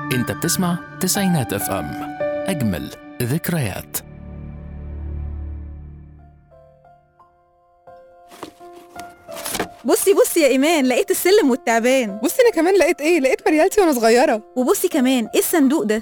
انت بتسمع تسعينات اف ام اجمل ذكريات بصي بصي يا ايمان لقيت السلم والتعبان بصي انا كمان لقيت ايه لقيت مريالتي وانا صغيره وبصي كمان ايه الصندوق ده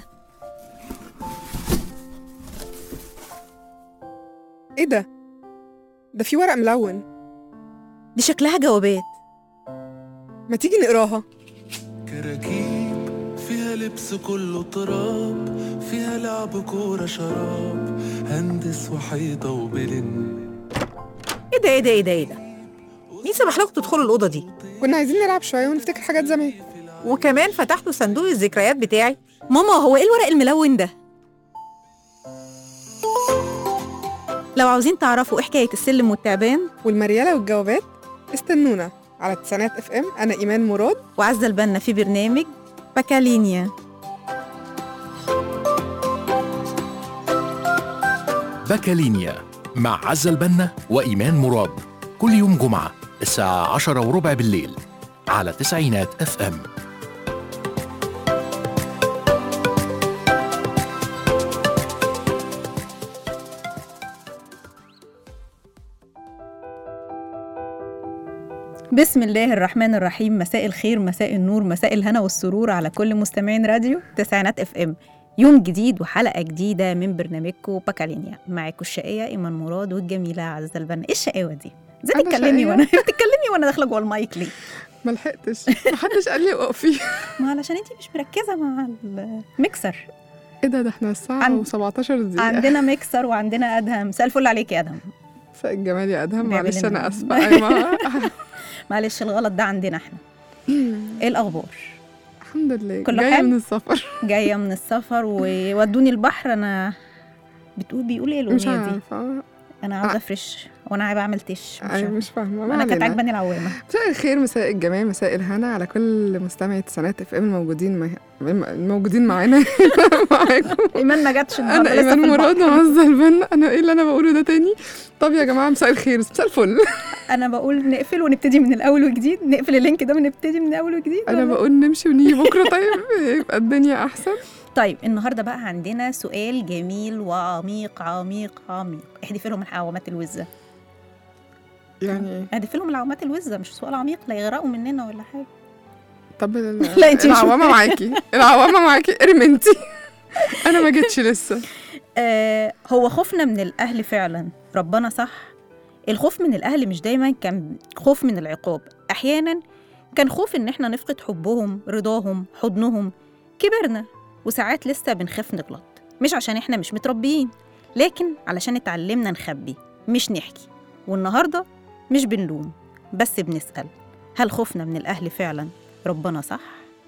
ايه ده ده في ورق ملون دي شكلها جوابات ما تيجي نقراها كراكيب فيها لبس كله تراب فيها لعب كورة شراب هندس وحيطة وبلن ايه ده ايه ده ايه ده ايه ده مين سمح لكم تدخلوا الاوضه دي كنا عايزين نلعب شويه ونفتكر حاجات زمان وكمان فتحتوا صندوق الذكريات بتاعي ماما هو ايه الورق الملون ده لو عاوزين تعرفوا ايه حكايه السلم والتعبان والمرياله والجوابات استنونا على تسعينات اف ام انا ايمان مراد وعزة البنا في برنامج باكالينيا باكالينيا مع عزة البنا وإيمان مراد كل يوم جمعة الساعة عشرة وربع بالليل على تسعينات اف ام بسم الله الرحمن الرحيم مساء الخير مساء النور مساء الهنا والسرور على كل مستمعين راديو تسعينات اف ام يوم جديد وحلقه جديده من برنامجكم باكالينيا معاكم الشقيه ايمان مراد والجميله عزه البنا ايه الشقاوه دي ازاي أنا تتكلمي شقية؟ وانا بتتكلمي وانا داخله جوه المايك ليه ما لحقتش محدش قال لي اقفي ما علشان انتي مش مركزه مع الميكسر ايه ده ده احنا الساعه عند- و17 دقيقه عندنا ميكسر وعندنا ادهم مساء الفل عليك يا ادهم مساء الجمال يا ادهم بيعمل معلش لنا- انا اسفه ايوه معلش الغلط ده عندنا احنا ايه الاخبار الحمد لله كله جايه حلو؟ من السفر جايه من السفر وودوني البحر انا بتقول بيقول ايه مش الاغنيه دي عارفه انا عاوزه آه. افرش وانا بعمل تش مش ايوه عارفة. مش فاهمه ما انا كانت علينا. عاجباني العوامه مساء الخير مساء الجمال مساء الهنا على كل مستمعي تسعينات اف ام الموجودين مع... الموجودين معانا معاكم ايمان ما جاتش انا النهارده لسه ايمان في مراد البحر. وعزه البنا انا ايه اللي انا بقوله ده تاني طب يا جماعه مساء الخير مساء الفل انا بقول نقفل ونبتدي من الاول وجديد نقفل اللينك ده ونبتدي من الاول وجديد انا ولا؟ بقول نمشي ونيجي بكره طيب يبقى الدنيا احسن طيب النهارده بقى عندنا سؤال جميل وعميق عميق عميق احذفي لهم العوامات الوزه يعني ايه احذفي لهم العوامات الوزه مش سؤال عميق لا يغرقوا مننا ولا حاجه طب ال- لا، انتي مش- العوامه معاكي العوامه معاكي ارمي انتي انا ما جيتش لسه آه هو خوفنا من الأهل فعلا ربنا صح الخوف من الأهل مش دايما كان خوف من العقاب أحيانا كان خوف إن إحنا نفقد حبهم رضاهم حضنهم كبرنا وساعات لسه بنخاف نغلط مش عشان إحنا مش متربيين لكن علشان اتعلمنا نخبي مش نحكي والنهاردة مش بنلوم بس بنسأل هل خوفنا من الأهل فعلا ربنا صح؟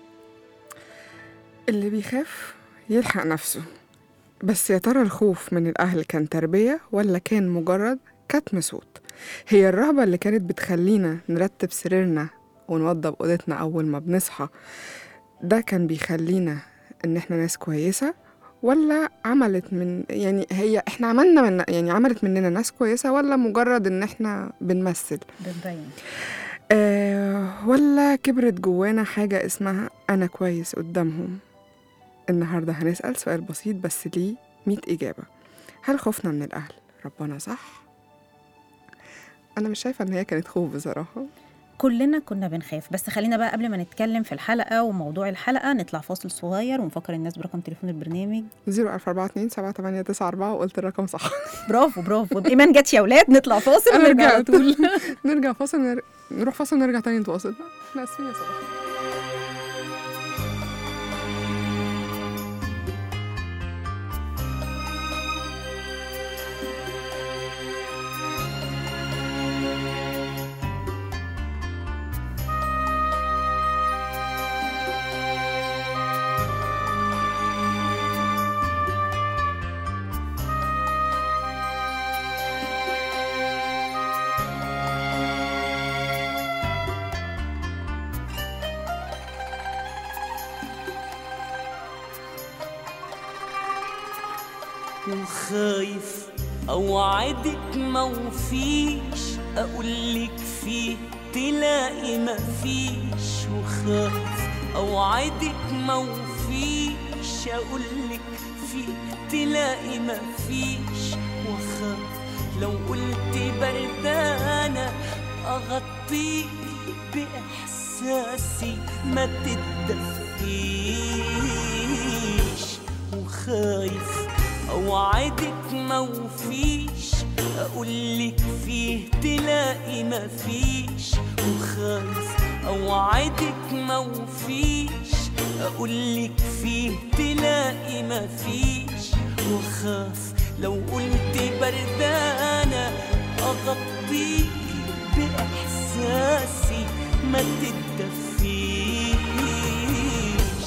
اللي بيخاف يلحق نفسه بس يا ترى الخوف من الأهل كان تربية ولا كان مجرد كتم صوت هي الرهبة اللي كانت بتخلينا نرتب سريرنا ونوضب أوضتنا أول ما بنصحى ده كان بيخلينا إن إحنا ناس كويسة ولا عملت من يعني هي إحنا عملنا من يعني عملت مننا ناس كويسة ولا مجرد إن إحنا بنمثل بنبين أه ولا كبرت جوانا حاجة اسمها أنا كويس قدامهم النهاردة هنسأل سؤال بسيط بس ليه مية إجابة هل خوفنا من الأهل ربنا صح؟ أنا مش شايفة إن هي كانت خوف بصراحة كلنا كنا بنخاف بس خلينا بقى قبل ما نتكلم في الحلقة وموضوع الحلقة نطلع فاصل صغير ونفكر الناس برقم تليفون البرنامج 01427 7894 وقلت الرقم صح برافو برافو إيمان جت يا ولاد نطلع فاصل أنا ونرجع على رجعت. طول نرجع فاصل نر... نروح فاصل ونرجع تاني نتواصل احنا آسفين يا صباح وخايف اوعدك ما وفيش اقولك فيه تلاقي مفيش وخاف اوعدك موفيش اقولك فيه تلاقي مفيش وخاف لو قلت بردانة اغطيك باحساسي ما تتدفيش وخايف اوعدك موفيش اقولك فيه تلاقي مفيش وخايف اوعدك موفيش اقولك فيه تلاقي مفيش وخاف لو قلت بردانة اغطيك باحساسي ما تتدفيش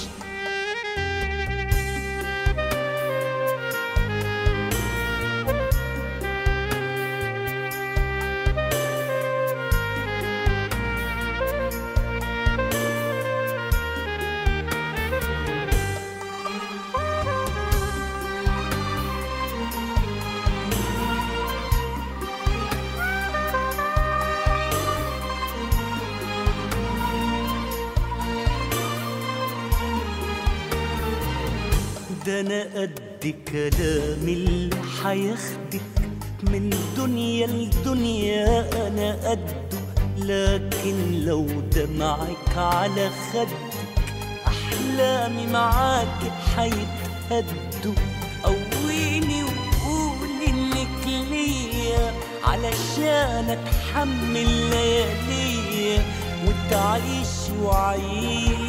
ده انا قد كلام اللي حياخدك من دنيا لدنيا انا قده لكن لو دمعك على خدك احلامي معاك حيتهدوا قويني وقول انك ليا علشان اتحمل لياليا وتعيش وعيش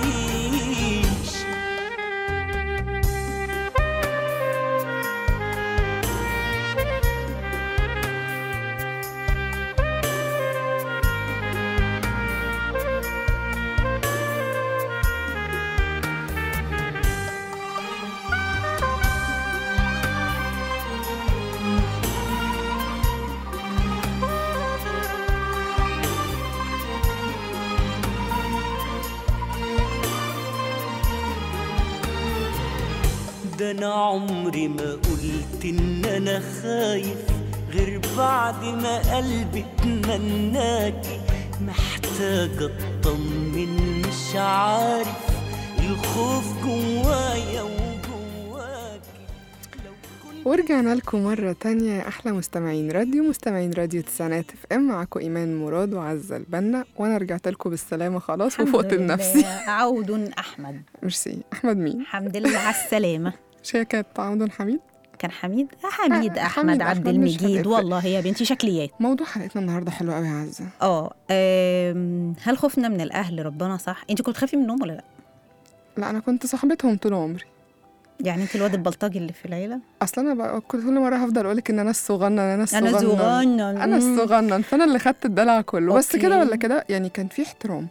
ده انا عمري ما قلت ان انا خايف غير بعد ما قلبي اتمناكي محتاجة اطمن مش عارف الخوف جوايا وجواكي لو كنت ورجعنا لكم مرة تانية يا أحلى مستمعين راديو مستمعين راديو تسعينات اف ام معاكم إيمان مراد وعزة البنا وأنا رجعت لكم بالسلامة خلاص الحمد وفقت لله. بنفسي عود أحمد ميرسي أحمد مين؟ الحمد لله على السلامة مش هي كانت عمود حميد؟ كان حميد آه، حميد آه، أحمد حميد عبد أحمد مش المجيد هتفرق. والله يا بنتي شكليات موضوع حلقتنا النهاردة حلو قوي يا عزة اه آم، هل خوفنا من الأهل ربنا صح؟ أنت كنت تخافي منهم ولا لا؟ لا أنا كنت صاحبتهم طول عمري يعني أنت الواد البلطجي اللي في العيلة؟ أصلا أنا بقى كنت كل مرة هفضل أقولك إن أنا الصغنن أنا الصغنن أنا صغنن انا مم. الصغنن فانا اللي خدت الدلع كله بس أوكي. كده ولا كده يعني كان في احترام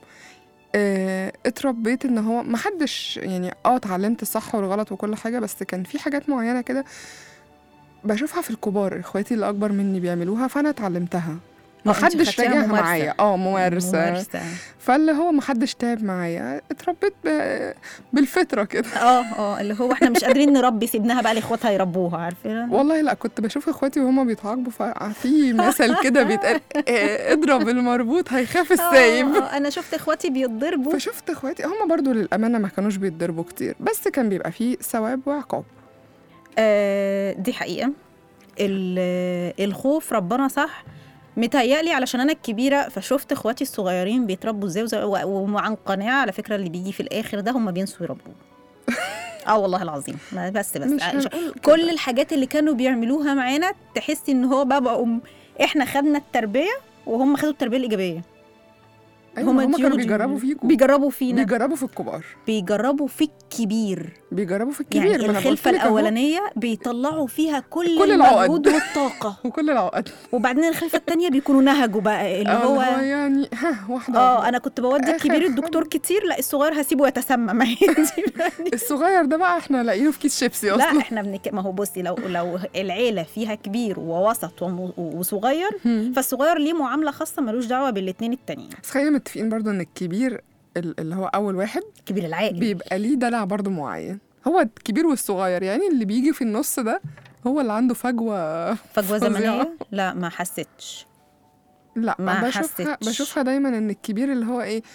آه، اتربيت ان هو ما حدش يعني اه اتعلمت الصح والغلط وكل حاجه بس كان في حاجات معينه كده بشوفها في الكبار اخواتي اللي اكبر مني بيعملوها فانا اتعلمتها ما آه، أنت حدش خدتيها راجعها ممارسة. معايا اه ممارسه ممارسة فاللي هو ما حدش تعب معايا اتربيت ب- بالفطره كده اه اه اللي هو احنا مش قادرين نربي سيبناها بقى لاخواتها يربوها عارفين والله لا كنت بشوف اخواتي وهما بيتعاقبوا ففي مثل كده بيتقال آه، اضرب المربوط هيخاف السايب آه، آه، انا شفت اخواتي بيتضربوا فشفت اخواتي هم برضو للامانه ما كانوش بيتضربوا كتير بس كان بيبقى فيه ثواب وعقاب آه دي حقيقه ال- الخوف ربنا صح متهيألي علشان انا الكبيره فشفت اخواتي الصغيرين بيتربوا ازاي وزي- و- وعن قناعه على فكره اللي بيجي في الاخر ده هم بينسوا يربوه اه والله العظيم ما بس بس مش عش- هنقول كده. كل الحاجات اللي كانوا بيعملوها معانا تحسي ان هو بقى بقوا احنا خدنا التربيه وهم خدوا التربيه الايجابيه أيوة هم كانوا ديو- بيجربوا فيكم بيجربوا فينا بيجربوا في الكبار بيجربوا في الكبير بيجربوا في الكبير يعني ما أنا قلت الخلفه لك أهو. الاولانيه بيطلعوا فيها كل, كل العقد. المجهود والطاقه وكل العقد وبعدين الخلفه الثانيه بيكونوا نهجوا بقى اللي آه، هو يعني ها واحده اه واحدة. انا كنت بودي آخر الكبير خم- الدكتور كتير لا الصغير هسيبه يتسمى ما هي دي الصغير ده بقى احنا لاقيينه في كيس شيبسي اصلا لا احنا بنك... ما هو بصي لو لو العيله فيها كبير ووسط وم- وصغير هم. فالصغير ليه معامله خاصه ملوش دعوه بالاثنين التانيين بس خلينا متفقين برضو ان الكبير ال- اللي هو اول واحد كبير العائل بيبقى ليه دلع برضو معين هو الكبير والصغير يعني اللي بيجي في النص ده هو اللي عنده فجوه فجوه فظيعة. زمنيه لا ما حسيتش لا ما بشوفها حسيتش. بشوفها دايما ان الكبير اللي هو ايه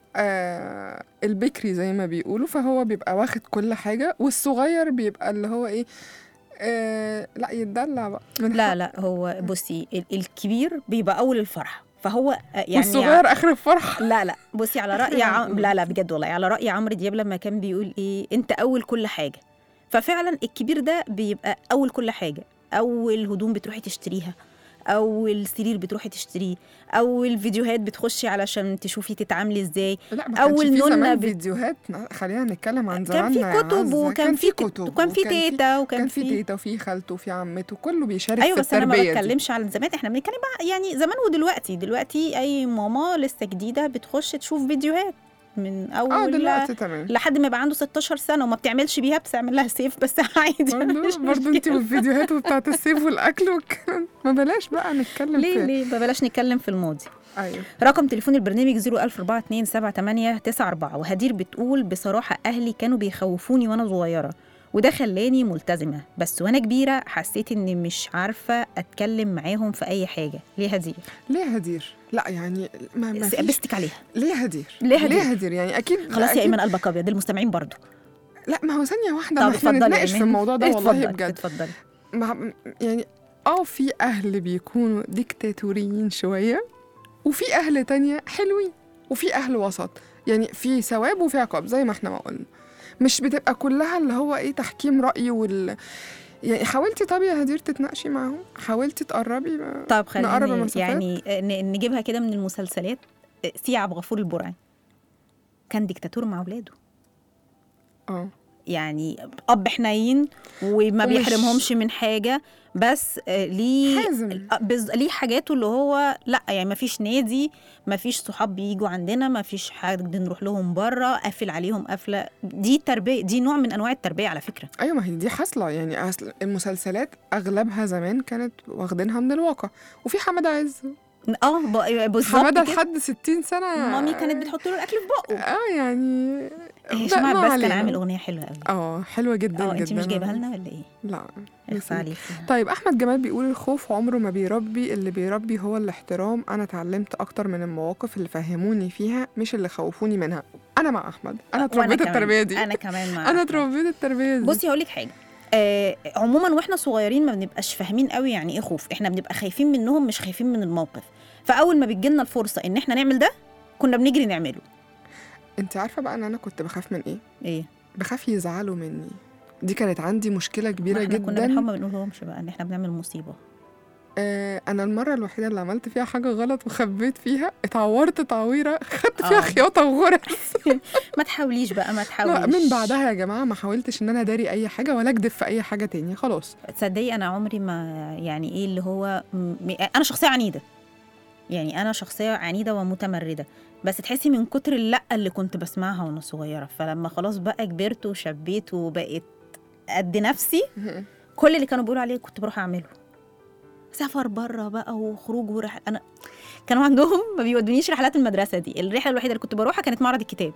آه البكري زي ما بيقولوا فهو بيبقى واخد كل حاجة والصغير بيبقى اللي هو ايه آه لا يتدلع بقى من لا حق- لا هو بصي ال- الكبير بيبقى اول الفرحه فهو آه، يعني والصغير اخر الفرح لا لا بصي على آخر رأي عم... العقود. لا لا بجد والله على رأي عمرو دياب لما كان بيقول ايه انت اول كل حاجة ففعلا الكبير ده بيبقى اول كل حاجة اول هدوم بتروحي تشتريها اول سرير بتروحي تشتريه اول فيديوهات بتخشي علشان تشوفي تتعاملي ازاي لا ما أول كانش في نونة زمان بت- فيديوهات خلينا نتكلم عن كان زماننا في يا كتب عزة. وكان في كتب وكان في وكان تيتا وكان كان في تيتا وفي خالته وفي عمته كله بيشارك ايوه في بس انا ما التربية دي بتكلمش على زمان احنا بنتكلم بقى يعني زمان ودلوقتي دلوقتي اي ماما لسه جديده بتخش تشوف فيديوهات من اه اول دلوقتي تمام لحد ما يبقى عنده 16 سنه وما بتعملش بيها بتعمل لها سيف بس عادي برضه مش برضه انت مشكلة. والفيديوهات وبتاعت السيف والاكل والكلام ما بلاش بقى نتكلم ليه في ليه بلاش نتكلم في الماضي ايوه رقم تليفون البرنامج 014278894 وهدير بتقول بصراحة أهلي كانوا بيخوفوني وأنا صغيرة وده خلاني ملتزمة بس وأنا كبيرة حسيت إني مش عارفة أتكلم معاهم في أي حاجة ليه هدير؟ ليه هدير لا يعني ما, ما فيش بستك عليها ليه هدير ليه هدير؟ ليه هدير يعني اكيد لا خلاص يا أكيد- ايمن قلبك ابيض المستمعين برضو لا ما هو ثانيه واحده طب ما احنا اتفضلي يا نتناقش في إيمان. الموضوع ده والله اتفضلي، بجد اتفضلي مع يعني اه في اهل بيكونوا ديكتاتوريين شويه وفي اهل تانية حلوين وفي اهل وسط يعني في ثواب وفي عقاب زي ما احنا ما قلنا مش بتبقى كلها اللي هو ايه تحكيم رأي وال يعني حاولتي طب يا هدير تتناقشي معاهم حاولتي تقربي ما- طب نقرب خلينا المسافات؟ يعني ن- نجيبها كده من المسلسلات سي عبد الغفور البرعي كان ديكتاتور مع اولاده اه يعني اب حنين وما ومش- بيحرمهمش من حاجه بس آه، ليه حازم. آه، بز... ليه حاجاته اللي هو لا يعني ما فيش نادي ما فيش صحاب بيجوا عندنا ما فيش حد نروح لهم بره قافل عليهم قفله دي تربيه دي نوع من انواع التربيه على فكره ايوه ما هي دي حاصله يعني اصل المسلسلات اغلبها زمان كانت واخدينها من الواقع وفي حماده عز اه ب- بالظبط حماده كده. لحد 60 سنه مامي كانت بتحط له الاكل في بقه اه يعني هشام لا، ما عباس كان علينا. عامل اغنيه حلوه قوي اه حلوه جدا اه جدا انت مش جايبها لنا ولا ايه؟ لا اخفى نسيت. عليكي طيب احمد جمال بيقول الخوف عمره ما بيربي اللي بيربي هو الاحترام انا اتعلمت اكتر من المواقف اللي فهموني فيها مش اللي خوفوني منها انا مع احمد انا وأنا اتربيت كمان. التربيه دي انا كمان مع انا أحمد. اتربيت التربيه دي بصي هقول لك حاجه آه عموما واحنا صغيرين ما بنبقاش فاهمين قوي يعني ايه خوف احنا بنبقى خايفين منهم مش خايفين من الموقف فاول ما بتجيلنا الفرصه ان احنا نعمل ده كنا بنجري نعمله انت عارفه بقى ان انا كنت بخاف من ايه ايه بخاف يزعلوا مني دي كانت عندي مشكله ما كبيره احنا كنا جدا بنحب ما بنقولهمش بقى ان احنا بنعمل مصيبه آه انا المره الوحيده اللي عملت فيها حاجه غلط وخبيت فيها اتعورت تعويره خدت فيها آه. خياطه وغرز ما تحاوليش بقى ما لا تحاوليش من بعدها يا جماعه ما حاولتش ان انا اداري اي حاجه ولا اكدب في اي حاجه تاني خلاص تصدقي انا عمري ما يعني ايه اللي هو م... انا شخصيه عنيده يعني انا شخصيه عنيده ومتمرده بس تحسي من كتر اللا اللي كنت بسمعها وانا صغيره فلما خلاص بقى كبرت وشبيت وبقيت قد نفسي كل اللي كانوا بيقولوا عليه كنت بروح اعمله سفر بره بقى وخروج ورح انا كانوا عندهم ما بيودونيش رحلات المدرسه دي الرحله الوحيده اللي كنت بروحها كانت معرض الكتاب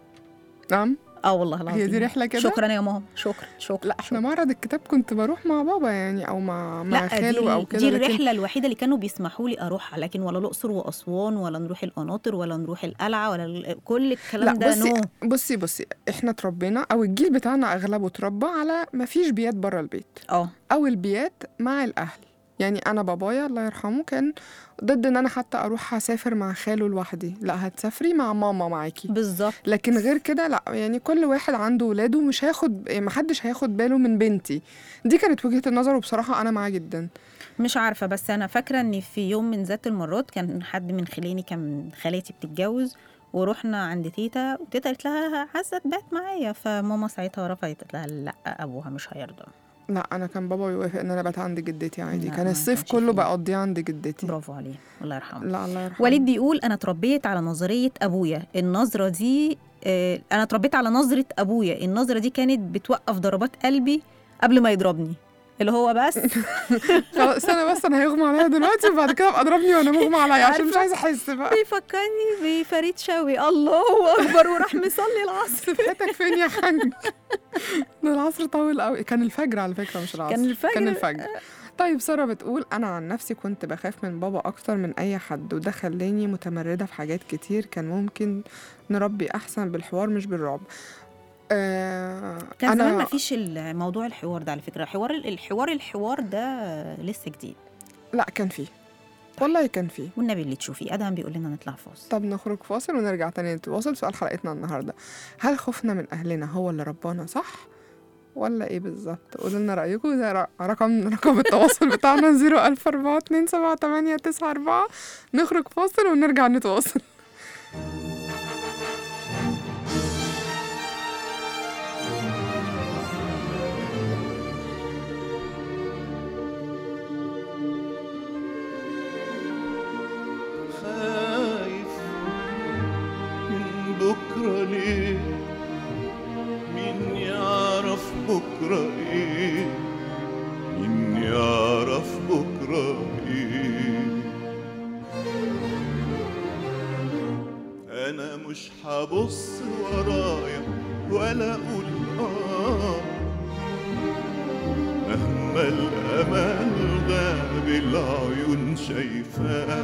نعم اه والله العظيم هي دي رحله كده شكرا يا ماما شكرا شكرا لا احنا شكراً. معرض الكتاب كنت بروح مع بابا يعني او مع مع لا خاله دي, او كده دي لكن الرحله الوحيده اللي كانوا بيسمحوا لي اروحها لكن ولا الاقصر واسوان ولا نروح القناطر ولا نروح القلعه ولا ال- كل لا الكلام ده بصي نو بصي بصي احنا اتربينا او الجيل بتاعنا اغلبه اتربى على ما فيش بيات بره البيت اه او البيات مع الاهل يعني انا بابايا الله يرحمه كان ضد ان انا حتى اروح اسافر مع خاله لوحدي لا هتسافري مع ماما معاكي بالظبط لكن غير كده لا يعني كل واحد عنده ولاده مش هياخد يعني محدش هياخد باله من بنتي دي كانت وجهة النظر وبصراحة أنا معاه جدا مش عارفه بس انا فاكره ان في يوم من ذات المرات كان حد من خلاني كان خالاتي بتتجوز ورحنا عند تيتا وتيتا قالت لها عايزه تبات معايا فماما ساعتها رفضت قالت لها لا ابوها مش هيرضى لا أنا كان بابا يوافق إن أنا بات عند جدتي عادي لا، كان ما الصيف كانش كله فيه. بقضيه عند جدتي برافو عليه الله يرحمه لا الله يرحمه وليد بيقول انا اتربيت على نظريه ابويا النظره دي آه، انا اتربيت على نظره ابويا النظره دي كانت بتوقف ضربات قلبي قبل ما يضربني اللي هو بس خلاص استنى بس أنا هيغمى عليا دلوقتي وبعد كده ابقى اضربني وأنا مغمى عليا عشان مش عارفة؟ عايزة أحس بقى بيفكرني بفريد شوقي الله اكبر وراح مصلي العصر صفحتك فين يا حاج ده العصر طويل قوي كان الفجر على فكرة مش العصر كان الفجر؟ كان الفجر طيب سارة بتقول أنا عن نفسي كنت بخاف من بابا أكتر من أي حد وده خلاني متمردة في حاجات كتير كان ممكن نربي أحسن بالحوار مش بالرعب آه كان زمان ما فيش موضوع الحوار ده على فكره حوار الحوار الحوار ده لسه جديد لا كان فيه والله كان فيه والنبي اللي تشوفيه ادهم بيقول لنا نطلع فاصل طب نخرج فاصل ونرجع تاني نتواصل سؤال حلقتنا النهاردة هل خوفنا من أهلنا هو اللي ربانا صح؟ ولا ايه بالظبط قولوا لنا رأيكم ده ر- رقم رقم التواصل بتاعنا 014278994 نخرج فاصل ونرجع نتواصل خايف من بكرة ليه مين يعرف بكرة ايه مين يعرف بكرة ايه انا مش هبص ورايا ولا اقول اه مهما الامل غاب العيون شايفاه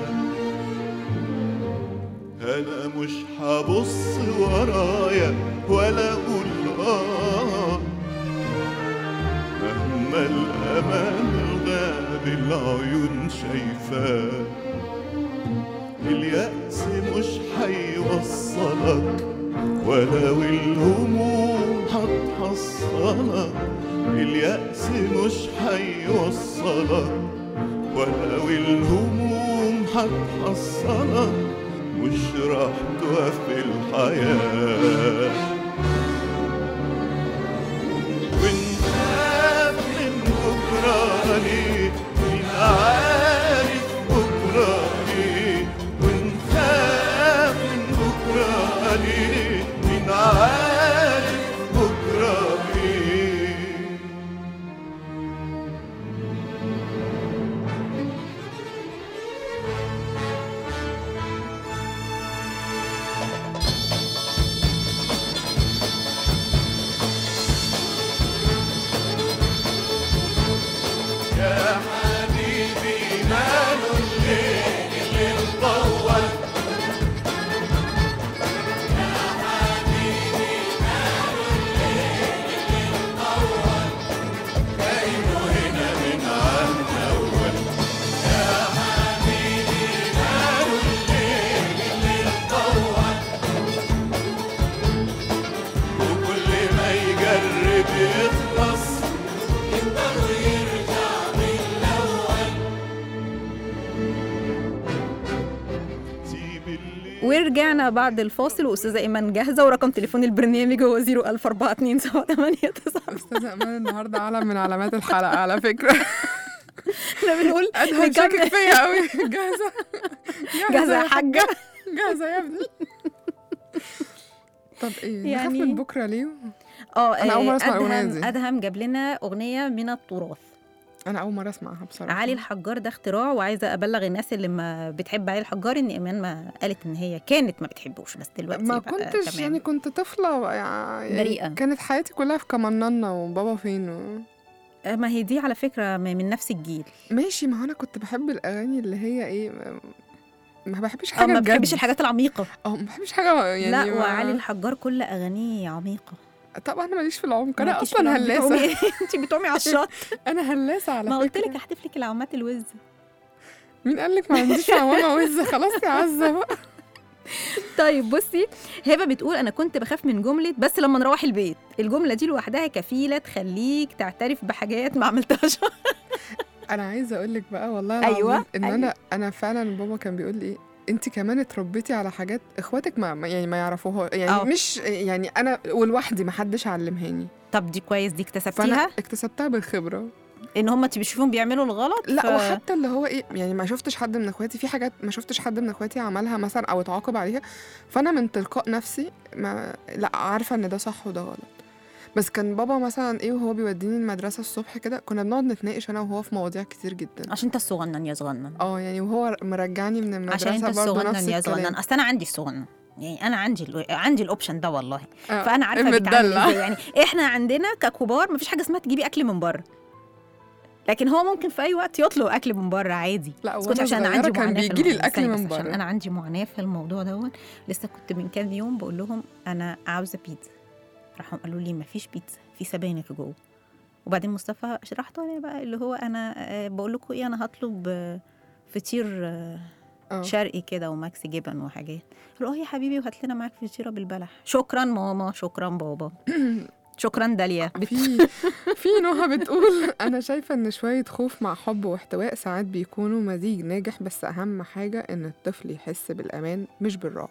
انا مش هبص ورايا ولا اقول اه مهما الامل غاب العيون شايفاه اليأس مش هيوصلك ولو الهموم هتحصلك اليأس مش هيوصلك ولو الهموم هتحصلك مش راح توفي الحياة ونخاف من بكرة ليه مين عارف بكرة ليه ونخاف من بكرة ليه مين عارف بكرة ليه يا حبيبي ماله الليل اللي مطول كأنه هنا من عهد أول يا حبيبي ماله الليل اللي مطول وكل ما يجرب يخلص يقدر يرجع من الأول سيب اللي ورجعنا بعد الفاصل واستاذه ايمان جاهزه ورقم تليفون البرنامج هو 0142789 أستاذة أمان النهاردة علم من علامات الحلقة على فكرة احنا بنقول أدهم شاكك نكمل. فيا قوي جاهزة جاهزه يا حاجه جاهزة يا ابني طب ايه يعني يعني- من بكرة ليه؟ اه أنا أول مرة آه، أسمع الأغنية ادهم دي. ادهم جاب لنا اغنيه من التراث أنا أول مرة أسمعها بصراحة علي الحجار ده اختراع وعايزه ابلغ الناس اللي ما بتحب علي الحجار ان ايمان ما قالت ان هي كانت ما بتحبوش بس دلوقتي ما بقى كنتش تمام. يعني كنت طفلة يعني بريئة. كانت حياتي كلها في كمننا وبابا فين و... آه، ما هي دي على فكره م- من نفس الجيل ماشي ما هو أنا كنت بحب الأغاني اللي هي إيه ما بحبش اه حاجة ما بجد. بتحبش الحاجات العميقه اه ما بحبش حاجة يعني لا ما- وعلي الحجار كل اغانيه عميقه طبعا أنا ماليش في العمق أنا مالكيش في أصلا العمق. هلاسة بتقومي- انت بتقومي على الشط أنا هلاسة على ما قلت فكرة. لك احذف لك العوامات الوز مين قال لك ما عنديش عمامة وزة خلاص يا عزة بقى طيب بصي هبه بتقول انا كنت بخاف من جمله بس لما نروح البيت الجمله دي لوحدها كفيله تخليك تعترف بحاجات ما عملتهاش انا عايزه اقول لك بقى والله أيوة، العظيم ان أيوة. انا انا فعلا بابا كان بيقول لي ايه انت كمان اتربيتي على حاجات اخواتك ما ما- يعني ما يعرفوها يعني آه. أوه. مش يعني انا ولوحدي ما حدش علمهاني طب دي كويس دي فانا اكتسبتيها اكتسبتها بالخبره ان هم بيشوفوهم بيعملوا الغلط لا ف... وحتى اللي هو ايه يعني ما شفتش حد من اخواتي في حاجات ما شفتش حد من اخواتي عملها مثلا او اتعاقب عليها فانا من تلقاء نفسي ما لا عارفه ان ده صح وده غلط بس كان بابا مثلا ايه وهو بيوديني المدرسه الصبح كده كنا بنقعد نتناقش انا وهو في مواضيع كتير جدا عشان انت الصغنن يا صغنن اه يعني وهو مرجعني من المدرسه عشان انت برضه الصغنن نفس يا الكلام صغنن اصل انا عندي الصغنن يعني انا عندي ال... عندي الاوبشن ده والله آه، فانا عارفه بيتعامل المدلع. ازاي يعني احنا عندنا ككبار مفيش حاجه اسمها تجيبي اكل من بره لكن هو ممكن في اي وقت يطلب اكل من بره عادي لا اسكت وانا عشان صغيره عندي كان معاناة في بيجي لي الموضوع. الاكل استني من بس عشان بره انا عندي معاناه في الموضوع دوت لسه كنت من كام يوم بقول لهم انا عاوزه بيتزا راحوا قالوا لي مفيش بيتزا في سبانخ جوه وبعدين مصطفى شرحت انا بقى اللي هو انا آه، بقول لكم ايه انا هطلب آه، فطير آه، اه شرقي كده وماكس جبن وحاجات قالوا اه يا حبيبي وهات لنا معاك فطيره بالبلح شكرا ماما شكرا بابا شكرا داليا بت... في في نهى بتقول انا شايفه ان شويه خوف مع حب واحتواء ساعات بيكونوا مزيج ناجح بس اهم حاجه ان الطفل يحس بالامان مش بالرعب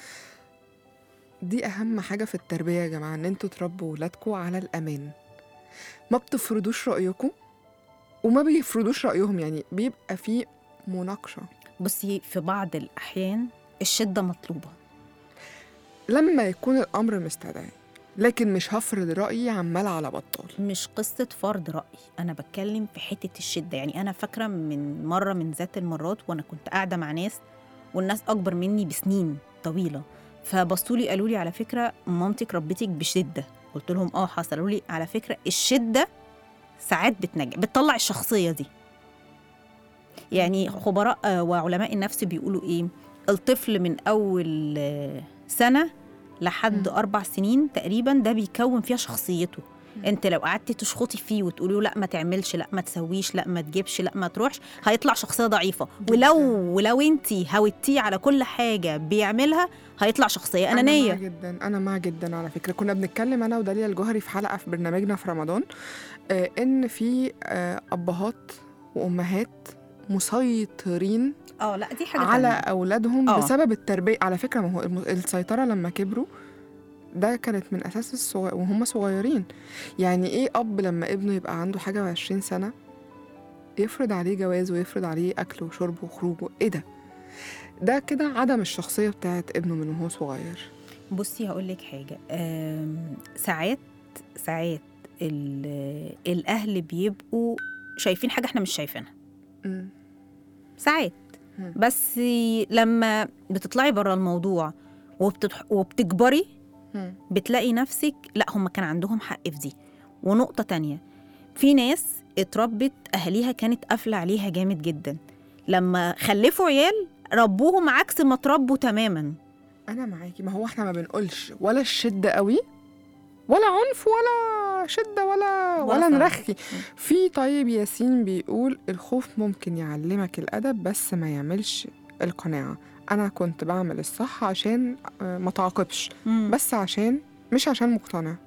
دي اهم حاجه في التربيه يا جماعه ان انتوا تربوا ولادكم على الامان ما بتفرضوش رايكم وما بيفرضوش رايهم يعني بيبقى في مناقشه بصي في بعض الاحيان الشده مطلوبه لما يكون الامر مستدعي لكن مش هفرض رايي عمال على بطال مش قصة فرض رأي أنا بتكلم في حتة الشدة يعني أنا فاكرة من مرة من ذات المرات وأنا كنت قاعدة مع ناس والناس أكبر مني بسنين طويلة فبصوا لي قالوا لي على فكرة مامتك ربتك بشدة قلت لهم اه حصل قالوا لي على فكرة الشدة ساعات بتنجح بتطلع الشخصية دي يعني خبراء آه، وعلماء النفس بيقولوا ايه الطفل من أول آه، سنة لحد أربع سنين تقريبا ده بيكون فيها شخصيته انت لو قعدتي تشخطي فيه وتقولي له لا ما تعملش لا ما تسويش لا ما تجيبش لا ما تروحش هيطلع شخصيه ضعيفه ولو ولو انت هاوتيه على كل حاجه بيعملها هيطلع شخصيه أنا انانيه مع جدا أنا مع جدا على فكرة كنا بنتكلم أنا وداليا الجوهري في حلقة في برنامجنا في رمضان آه إن في آه أبهات وأمهات مسيطرين اه لا دي حاجه على تانية. أولادهم آه. بسبب التربية على فكرة ما هو الم- السيطرة لما كبروا ده كانت من أساس الصغ... وهم صغيرين يعني إيه أب لما ابنه يبقى عنده حاجة وعشرين سنة يفرض عليه جواز ويفرض عليه أكل وشرب وخروج إيه ده؟ ده كده عدم الشخصية بتاعت ابنه من وهو صغير بصي هقول لك حاجه آم، ساعات ساعات ال- الاهل بيبقوا شايفين حاجه احنا مش شايفينها مم. ساعات مم. بس لما بتطلعي بره الموضوع وبتتح... وبتكبري مم. بتلاقي نفسك لا هم كان عندهم حق في دي ونقطة تانية في ناس اتربت أهاليها كانت قافلة عليها جامد جدا لما خلفوا عيال ربوهم عكس ما تربوا تماما انا معاكي ما هو احنا ما بنقولش ولا الشده قوي ولا عنف ولا شده ولا ولا ولا صعب. نرخي في طيب ياسين بيقول الخوف ممكن يعلمك الادب بس ما يعملش القناعه انا كنت بعمل الصح عشان آه، ما تعاقبش بس بس عشان مش عشان مقتنع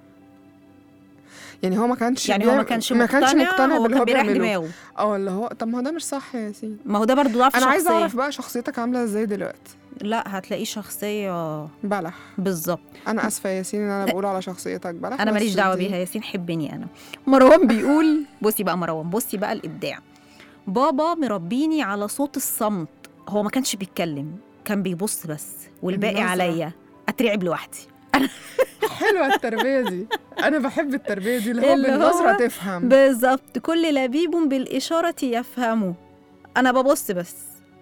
يعني هو ما كانش يعني هو ما بيعمل- كانش ما كانش مقتنع هو باللي كان هو بيريح بيعمله دماغه اه اللي هو طب ما هو ده مش صح يا ياسين ما هو ده برضه ضعف انا عايزه شخصية. اعرف بقى شخصيتك عامله ازاي دلوقتي لا هتلاقيه شخصية بلح بالظبط انا اسفه يا ياسين ان انا بقول على شخصيتك بلح انا بس ماليش دعوه دي- بيها ياسين حبني انا مروان بيقول بصي بقى مروان بصي بقى الابداع بابا مربيني على صوت الصمت هو ما كانش بيتكلم كان بيبص بس والباقي النظرة. عليا اترعب لوحدي حلوه التربيه دي انا بحب التربيه دي اللي هو اللي بالنظره هو تفهم بالظبط كل لبيب بالاشاره يفهمه انا ببص بس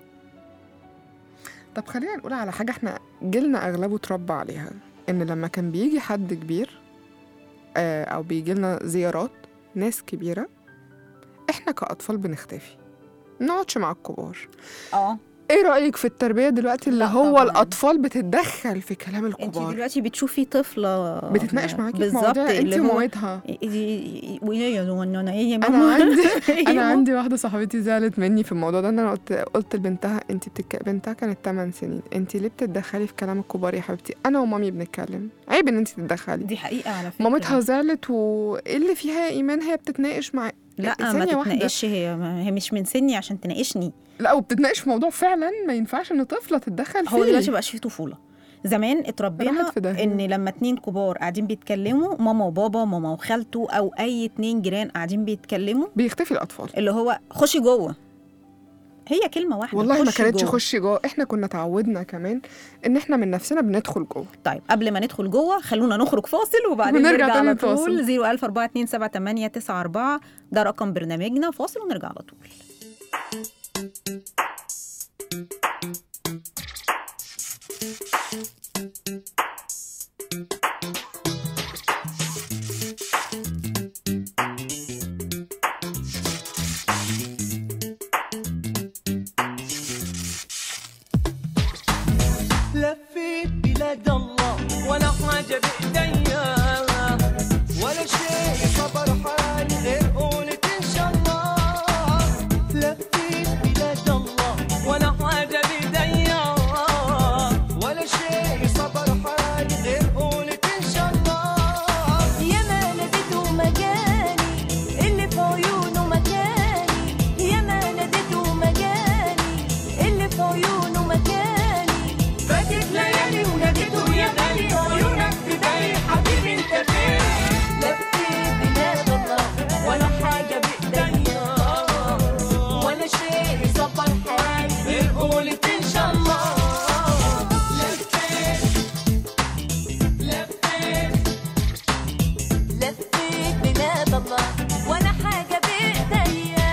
طب خلينا نقول على حاجه احنا جيلنا اغلبه اتربى عليها ان لما كان بيجي حد كبير آه، او بيجي لنا زيارات ناس كبيره احنا كاطفال بنختفي ما نقعدش مع الكبار اه ايه رايك في التربيه دلوقتي اللي لا هو طبعاً. الاطفال بتتدخل في كلام انت الكبار دلوقتي بتشوفي طفله بتتناقش معاكي في بالظبط مواضيع انت اللي هو ومامتها ويا يا انا ايه يا انا ماما عندي إيه انا يا عندي واحده صاحبتي زعلت مني في الموضوع ده ان انا قلت قلت لبنتها انت بتك... بنتها كانت 8 سنين انت ليه بتتدخلي في كلام الكبار يا حبيبتي انا ومامي بنتكلم عيب ان انت تتدخلي دي حقيقه على فكره مامتها زعلت وايه اللي فيها يا ايمان هي بتتناقش مع لا ما ثانية واحدة. تتناقش هي ما هي مش من سني عشان تناقشني لا وبتتناقش في موضوع فعلا ما ينفعش ان طفله تتدخل فيه هو دلوقتي مبقاش فيه طفوله زمان اتربينا راحت في داهية. ان لما اتنين كبار قاعدين بيتكلموا ماما وبابا ماما وخالته او اي اتنين جيران قاعدين بيتكلموا بيختفي الاطفال اللي هو خشي جوه هي كلمه واحده والله ما خشي كانتش جوه. خشي جوه احنا كنا اتعودنا كمان ان احنا من نفسنا بندخل جوه طيب قبل ما ندخل جوه خلونا نخرج فاصل وبعدين ونرجع نرجع تاني على طول نتواصل. 014278994 ده رقم برنامجنا فاصل ونرجع على طول حاجة بإيديا ولا شيء صبر حالي غير قولة إن شاء الله لفيت بلاد الله ولا حاجة بإيديا ولا شيء صبر حالي غير قولة إن شاء الله يا ما ناديته مجاني اللي في عيونه مكاني يا ما ناديته مجاني اللي في عيونه مكاني فاتت ليالي وناديته يا غالي عيونك في بالي حبيبي انت فين لفيت بلاد الله ولا حاجة بإيديا ولا شيء صبر حالي غير قولة إن شاء الله لفيت بلاد الله ولا حاجة بإيديا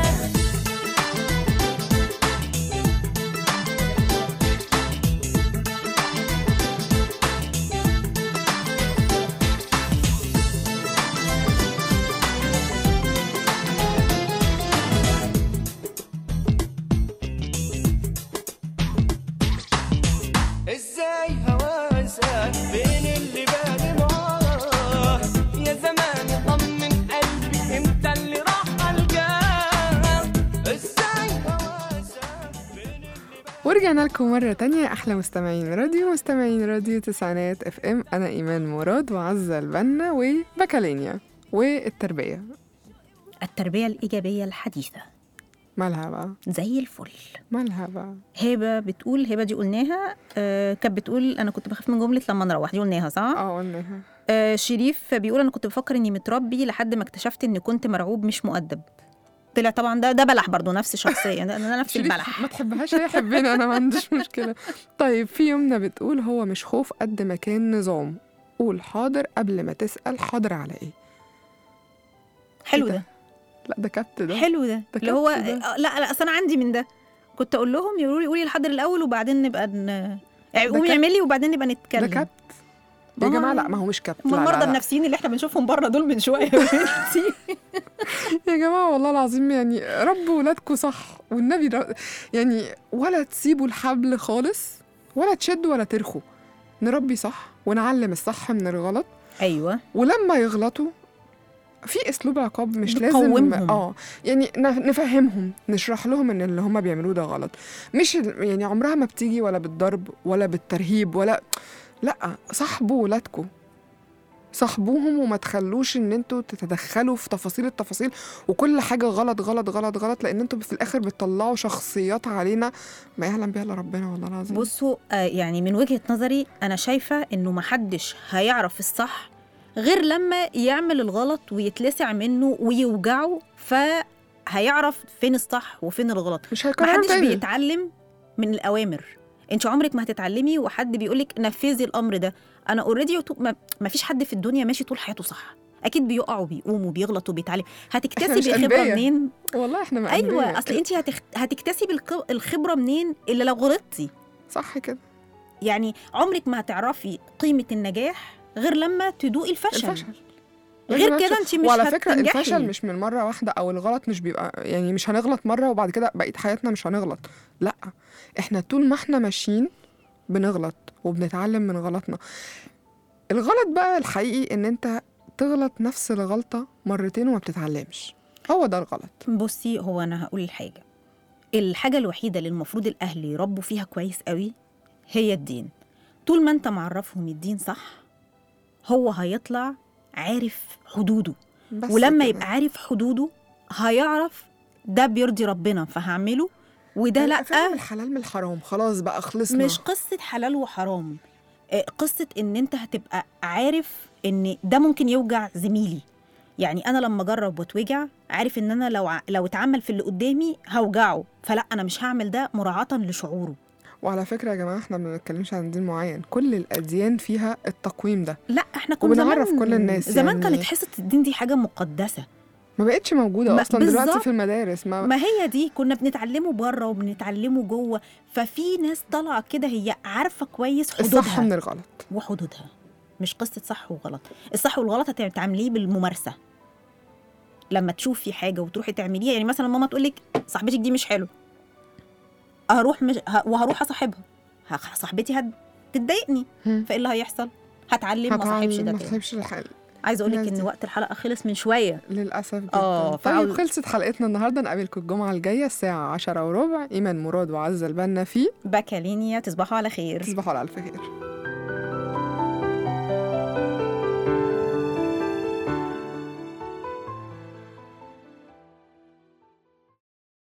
ازاي هوازك بين اللي بالي معاه يا زمان طمن قلبي امتى اللي راح القاه ازاي هوازك بين ورجعنا لكم مرة تانية أحلى مستمعين راديو مستمعين راديو تسعينات اف ام أنا إيمان مراد وعزة البنا وبكالينيا والتربية التربية الإيجابية الحديثة مالها بقى زي الفل مالها بقى هبة بتقول هبة دي قلناها آه كانت بتقول أنا كنت بخاف من جملة لما نروح دي قلناها صح؟ اه قلناها آه شريف بيقول أنا كنت بفكر إني متربي لحد ما اكتشفت إني كنت مرعوب مش مؤدب طلع طبعا ده ده بلح برضه نفس الشخصية ده, ده نفس شريف البلح ما تحبهاش هي حبنا أنا ما عنديش مشكلة طيب في يومنا بتقول هو مش خوف قد ما كان نظام قول حاضر قبل ما تسأل حاضر على ايه حلو إيه ده لا ده كبت ده حلو ده ده اللي هو كبت ده. آه، لا لا اصل انا عندي من ده كنت اقول لهم يقولوا لي قولي الحاضر الاول وبعدين نبقى ن... يعني قومي كبت. اعملي وبعدين نبقى ده نتكلم كبت ما يا هو- جماعة لا ما هو مش كبت هم لا، لا، المرضى لا. النفسيين اللي احنا بنشوفهم بره دول من شويه يا بنتي يا جماعة والله العظيم يعني ربوا ولادكم صح والنبي ر- يعني ولا تسيبوا الحبل خالص ولا تشدوا ولا ترخوا نربي صح ونعلم الصح من الغلط ايوه ولما يغلطوا في اسلوب عقاب مش لازم نقومهم. اه يعني ن- نفهمهم نشرح لهم ان اللي هم بيعملوه ده غلط مش ال- يعني عمرها ما بتيجي ولا بالضرب ولا بالترهيب ولا لا صاحبوا ولادكم صاحبوهم وما تخلوش ان انتوا تتدخلوا في تفاصيل التفاصيل وكل حاجه غلط غلط غلط غلط لان انتوا في الاخر بتطلعوا شخصيات علينا ما يعلم بيها الا ربنا والله العظيم بصوا آه يعني من وجهه نظري انا شايفه انه محدش هيعرف الصح غير لما يعمل الغلط ويتلسع منه ويوجعه فهيعرف فين الصح وفين الغلط مش هيكرروا محدش تاني بيتعلم من الاوامر انت عمرك ما هتتعلمي وحد بيقولك نفذي الامر ده انا اوريدي ما ما فيش حد في الدنيا ماشي طول حياته صح اكيد بيقع وبيقوم وبيغلط وبيتعلم مش هتكتسبي خبره أنبياء. منين والله احنا ما ايوه أنبياء. اصل انت هتخ... هتكتسبي الق- الخبره منين الا لو غلطتي صح كده يعني عمرك ما هتعرفي قيمه النجاح غير لما تدوقي الفشل, الفشل غير الفشل. كده انت مش وعلى فكره هتنجحي. الفشل مش من مره واحده او الغلط مش بيبقى يعني مش هنغلط مره وبعد كده بقيه حياتنا مش هنغلط لا احنا طول ما احنا ماشيين بنغلط وبنتعلم من غلطنا الغلط بقى الحقيقي ان انت تغلط نفس الغلطه مرتين وما بتتعلمش هو ده الغلط بصي هو انا هقول الحاجه الحاجه الوحيده اللي المفروض الاهل يربوا فيها كويس قوي هي الدين طول ما انت معرفهم الدين صح هو هيطلع عارف حدوده بس ولما كده. يبقى عارف حدوده هيعرف ده بيرضي ربنا فهعمله وده يبقى فاهم لا الحلال من الحرام خلاص بقى خلصنا مش قصه حلال وحرام آه، قصه ان انت هتبقى عارف ان ده ممكن يوجع زميلي يعني انا لما اجرب واتوجع عارف ان انا لو ع- لو اتعمل في اللي قدامي هوجعه فلا انا مش هعمل ده مراعاه لشعوره وعلى فكره يا جماعه احنا ما بنتكلمش عن دين معين كل الاديان فيها التقويم ده لا احنا كنا وبنعرف زمان كل الناس زمان يعني. كانت حصه الدين دي حاجه مقدسه ما بقتش موجوده ما- اصلا دلوقتي بالظبط. في المدارس ما, ما هي دي كنا بنتعلمه بره وبنتعلمه جوه ففي ناس طالعه كده هي عارفه كويس الصح من حدودها الغلط وحدودها مش قصه صح وغلط الصح والغلط هتعمليه بالممارسه لما تشوفي حاجه وتروحي تعمليها يعني مثلا ماما تقول لك صاحبتك دي مش حلوه هروح مش ه... وهروح اصاحبها ه- صاحبتي هتضايقني هم. فايه اللي هيحصل هتعلم ما صاحبش ده هتعلم- ما تاني صاحبش الحل عايزه اقول لك الناس ان دي. وقت الحلقه خلص من شويه للأسف جدا آه، طيب فعاوز- خلصت حلقتنا النهاردة نقابلكم الجمعة الجاية الساعة عشرة وربع إيمان مراد وعزة البنا في باكالينيا تصبحوا على خير تصبحوا على ألف خير